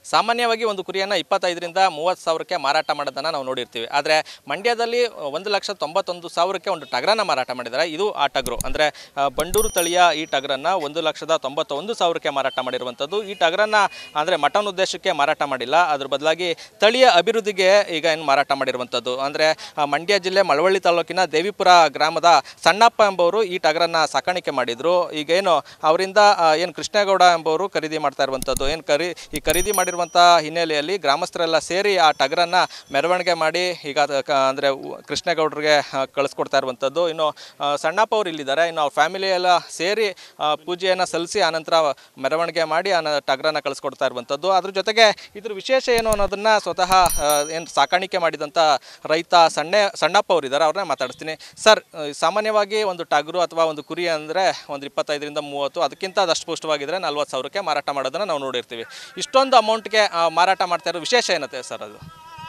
ಸಾಮಾನ್ಯವಾಗಿ ಒಂದು ಕುರಿಯನ್ನು ಇಪ್ಪತ್ತೈದರಿಂದ ಮೂವತ್ತು ಸಾವಿರಕ್ಕೆ ಮಾರಾಟ ಮಾಡೋದನ್ನು ನಾವು ನೋಡಿರ್ತೀವಿ ಆದರೆ ಮಂಡ್ಯದಲ್ಲಿ ಒಂದು ಲಕ್ಷ ತೊಂಬತ್ತೊಂದು ಸಾವಿರಕ್ಕೆ ಒಂದು ಟಗರನ್ನ ಮಾರಾಟ ಮಾಡಿದ್ದಾರೆ ಇದು ಆ ಟಗರು ಅಂದರೆ ಬಂಡೂರು ತಳಿಯ ಈ ಟಗರನ್ನು ಒಂದು ಲಕ್ಷದ ತೊಂಬತ್ತೊಂದು ಸಾವಿರಕ್ಕೆ ಮಾರಾಟ ಮಾಡಿರುವಂಥದ್ದು ಈ ಟಗರನ್ನ ಅಂದರೆ ಮಟನ್ ಉದ್ದೇಶಕ್ಕೆ ಮಾರಾಟ ಮಾಡಿಲ್ಲ ಅದ್ರ ಬದಲಾಗಿ ತಳಿಯ ಅಭಿವೃದ್ಧಿಗೆ ಈಗ ಏನು ಮಾರಾಟ ಮಾಡಿರುವಂಥದ್ದು ಅಂದರೆ ಮಂಡ್ಯ ಜಿಲ್ಲೆ ಮಳವಳ್ಳಿ ತಾಲೂಕಿನ ದೇವಿಪುರ ಗ್ರಾಮದ ಸಣ್ಣಪ್ಪ ಎಂಬವರು ಈ ಟಗರನ್ನ ಸಾಕಾಣಿಕೆ ಮಾಡಿದ್ರು ಈಗೇನು ಅವರಿಂದ ಏನು ಕೃಷ್ಣೇಗೌಡ ಎಂಬವರು ಖರೀದಿ ಮಾಡ್ತಾ ಇರುವಂಥದ್ದು ಏನು ಖರೀ ಈ ಖರೀದಿ ಮಾಡಿರುವಂಥ ಹಿನ್ನೆಲೆಯಲ್ಲಿ ಗ್ರಾಮಸ್ಥರೆಲ್ಲ ಸೇರಿ ಆ ಟಗರನ್ನ ಮೆರವಣಿಗೆ ಮಾಡಿ ಈಗ ಅದು ಕ- ಅಂದರೆ ಉ- ಕೃಷ್ಣೇಗೌಡರಿಗೆ ಆ, ಕಳಿಸ್ಕೊಡ್ತಾ ಇರುವಂಥದ್ದು ಇನ್ನು ಆ, ಸಣ್ಣಪ್ಪ ಅವರು ಇಲ್ಲಿದ್ದಾರೆ ಇನ್ನು ಅವ್ರ ಫ್ಯಾಮಿಲಿ ಎಲ್ಲ ಸೇರಿ ಆ, ಪೂಜೆಯನ್ನು ಸಲ್ಲಿಸಿ ಆನಂತರ ಮೆರವಣಿಗೆ ಮಾಡಿ ಆ ನ- ಟಗರನ್ನ ಕಳಿಸ್ಕೊಡ್ತಾ ಇರುವಂಥದ್ದು ಅದ್ರ ಜೊತೆಗೆ ಇದ್ರ ವಿಶೇಷ ಏನು ಅನ್ನೋದನ್ನ ಸ್ವತಃ ಏನು ಸಾಕಾಣಿಕೆ ಮಾಡಿದಂಥ ರೈತ ಸಣ್ಣ ಸಣ್ಣಪ್ಪ ಅವರು ಇದ್ದಾರೆ ಅವ್ರನ್ನೇ ಮಾತಾಡಿಸ್ತೀನಿ ಸರ್ ಆ, ಸಾಮಾನ್ಯವಾಗಿ ಒಂದು ಟಗರು ಅಥವಾ ಒಂದು ಕುರಿ ಅಂದರೆ ಒಂದು ಇಪ್ಪತ್ತೈದರಿಂದ ಮೂವತ್ತು ಅದಕ್ಕಿಂತ ಅದಷ್ಟು ಪುಷ್ಟವಾಗಿದ್ರೆ ನಲ್ವತ್ತು ಸಾವಿರಕ್ಕೆ ಮಾರಾಟ ಮಾಡೋದನ್ನು ನಾವು ನೋಡಿರ್ತೀವಿ ಇಷ್ಟೊಂದು ಅಮೌಂಟ್ಗೆ ಮಾರಾಟ ಮಾಡ್ತಾ ಇರೋ ವಿಶೇಷ ಏನತ್ತೆ ಸರ್ ಅದು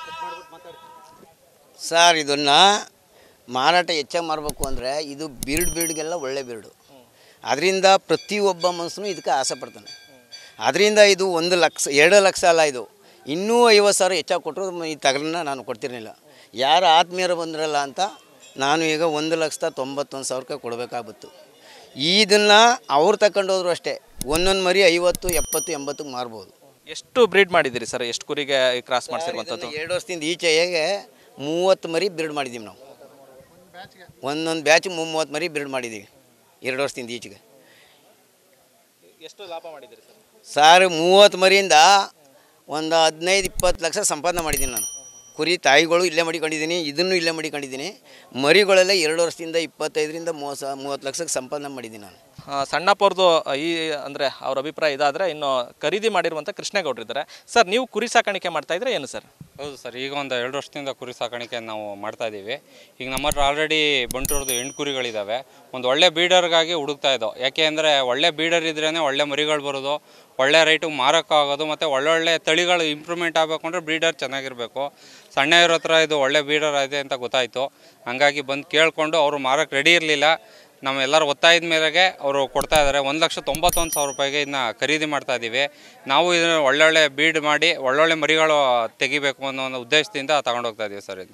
ಸರ್ ಇದನ್ನು ಮಾರಾಟ ಹೆಚ್ಚಾಗಿ ಮಾರಬೇಕು ಅಂದರೆ ಇದು ಬೀರ್ಡ್ ಬೀರ್ಡ್ಗೆಲ್ಲ ಒಳ್ಳೆ ಬೀರ್ಡು ಅದರಿಂದ ಪ್ರತಿಯೊಬ್ಬ ಮನುಷ್ಯನು ಇದಕ್ಕೆ ಆಸೆ ಪಡ್ತಾನೆ ಅದರಿಂದ ಇದು ಒಂದು ಲಕ್ಷ ಎರಡು ಲಕ್ಷ ಅಲ್ಲ ಇದು ಇನ್ನೂ ಐವತ್ತು ಸಾವಿರ ಹೆಚ್ಚಾಗಿ ಕೊಟ್ಟರು ಈ ತಗರನ್ನ ನಾನು ಕೊಡ್ತಿರ್ಲಿಲ್ಲ ಯಾರು ಆತ್ಮೀಯರು ಬಂದ್ರಲ್ಲ ಅಂತ ನಾನು ಈಗ ಒಂದು ಲಕ್ಷದ ತೊಂಬತ್ತೊಂದು ಸಾವಿರಕ್ಕೆ ಕೊಡಬೇಕಾಗ್ಬಿತ್ತು ಇದನ್ನು ಅವ್ರು ತಗೊಂಡು ಹೋದ್ರು ಅಷ್ಟೇ ಒಂದೊಂದು ಮರಿ ಐವತ್ತು ಎಪ್ಪತ್ತು ಎಂಬತ್ತಕ್ಕೆ ಮಾರ್ಬೋದು ಎಷ್ಟು ಬ್ರೀಡ್ ಮಾಡಿದ್ದೀರಿ ಸರ್ ಎಷ್ಟು ಕುರಿಗೆ ಕ್ರಾಸ್ ಮಾಡಿಸಿರುವಂಥದ್ದು ಇದನ್ನ ಎರಡು ವರ್ಷದಿಂದ ಈಚೆಗೆ ಮೂವತ್ತು ಮರಿ ಬಿರ್ಡ್ ಮಾಡಿದ್ದೀವಿ ನಾವು ಒಂದೊಂದು ಬ್ಯಾಚ್ ಮೂವತ್ತು ಮರಿ ಬಿರ್ಡ್ ಮಾಡಿದ್ದೀವಿ ಎರಡು ವರ್ಷದಿಂದ ಈಚೆಗೆ ಎಷ್ಟು ಲಾಭ ಮಾಡಿದ್ದೀರಿ ಸರ್ ಸಾರ್ ಮೂವತ್ತು ಮರಿಯಿಂದ ಒಂದು ಹದಿನೈದು ಇಪ್ಪತ್ತು ಲಕ್ಷ ಸಂಪಾದನೆ ಮಾಡಿದ್ದೀನಿ ನಾನು ಕುರಿ ತಾಯಿಗಳು ಇಲ್ಲೇ ಮಡಿಕೊಂಡಿದ್ದೀನಿ ಇದನ್ನು ಇಲ್ಲೇ ಮಡಿಕೊಂಡಿದ್ದೀನಿ ಮರಿಗಳೆಲ್ಲ ಎರಡು ವರ್ಷದಿಂದ ಇಪ್ಪತ್ತೈದರಿಂದ ಮೂವತ್ತು ಸಾ ಮೂವತ್ತು ಲಕ್ಷಕ್ಕೆ ಸಂಪಾದನೆ ಮಾಡಿದ್ದೀನಿ ನಾನು ಆ, ಸಣ್ಣಪ್ಪವ್ರದ್ದು ಈ ಅಂದರೆ ಅವ್ರ ಅಭಿಪ್ರಾಯ ಇದಾದರೆ ಇನ್ನು ಖರೀದಿ ಮಾಡಿರುವಂಥ ಕೃಷ್ಣೇಗೌಡರು ಇದ್ದಾರೆ ಸರ್ ನೀವು ಕುರಿ ಸಾಕಾಣಿಕೆ ಮಾಡ್ತಾ ಇದ್ರೆ ಏನು ಸರ್ ಹೌದು ಸರ್ ಈಗ ಒಂದು ಎರಡು ವರ್ಷದಿಂದ ಕುರಿ ಸಾಕಾಣಿಕೆ ನಾವು ಮಾಡ್ತಾ ಇದ್ದೀವಿ ಈಗ ನಮ್ಮ ಹತ್ರ ಆಲ್ರೆಡಿ ಬಂಟೂರ್ದು ಹೆಣ್ಣು ಕುರಿಗಳಿದ್ದಾವೆ ಒಂದು ಒಳ್ಳೆ ಬೀಡರ್ಗಾಗಿ ಹುಡುಕ್ತಾ ಇದ್ದೋ ಯಾಕೆ ಅಂದರೆ ಒಳ್ಳೆ ಬೀಡರ್ ಇದ್ರೇ ಒಳ್ಳೆ ಮರಿಗಳು ಬರೋದು ಒಳ್ಳೆ ರೈಟಿಗೆ ಮಾರಕ್ಕೆ ಆಗೋದು ಮತ್ತು ಒಳ್ಳೊಳ್ಳೆ ತಳಿಗಳು ಇಂಪ್ರೂವ್ಮೆಂಟ್ ಆಗಬೇಕು ಅಂದರೆ ಬ್ರೀಡರ್ ಚೆನ್ನಾಗಿರಬೇಕು ಸಣ್ಣ ಇರೋ ಹತ್ರ ಇದು ಒಳ್ಳೆ ಬೀಡರ್ ಇದೆ ಅಂತ ಗೊತ್ತಾಯಿತು ಹಂಗಾಗಿ ಬಂದು ಕೇಳಿಕೊಂಡು ಅವರು ಮಾರಕ್ಕೆ ರೆಡಿ ಇರಲಿಲ್ಲ ನಮ್ಮ ಎಲ್ಲರ ಒತ್ತಾಯದ ಮೇರೆಗೆ ಅವರು ಕೊಡ್ತಾ ಇದ್ದಾರೆ ಒಂದು ಲಕ್ಷ ತೊಂಬತ್ತೊಂದು ಸಾವಿರ ರೂಪಾಯಿಗೆ ಇದನ್ನ ಖರೀದಿ ಮಾಡ್ತಾ ಇದ್ದೀವಿ ನಾವು ಇದನ್ನ ಒಳ್ಳೊಳ್ಳೆ ಬೀಡ್ ಮಾಡಿ ಒಳ್ಳೊಳ್ಳೆ ಮರಿಗಳು ತೆಗಿಬೇಕು ಅನ್ನೋ ಒಂದು ಉದ್ದೇಶದಿಂದ ತಗೊಂಡೋಗ್ತಾ ಇದ್ದೀವಿ ಸರ್ ಇದು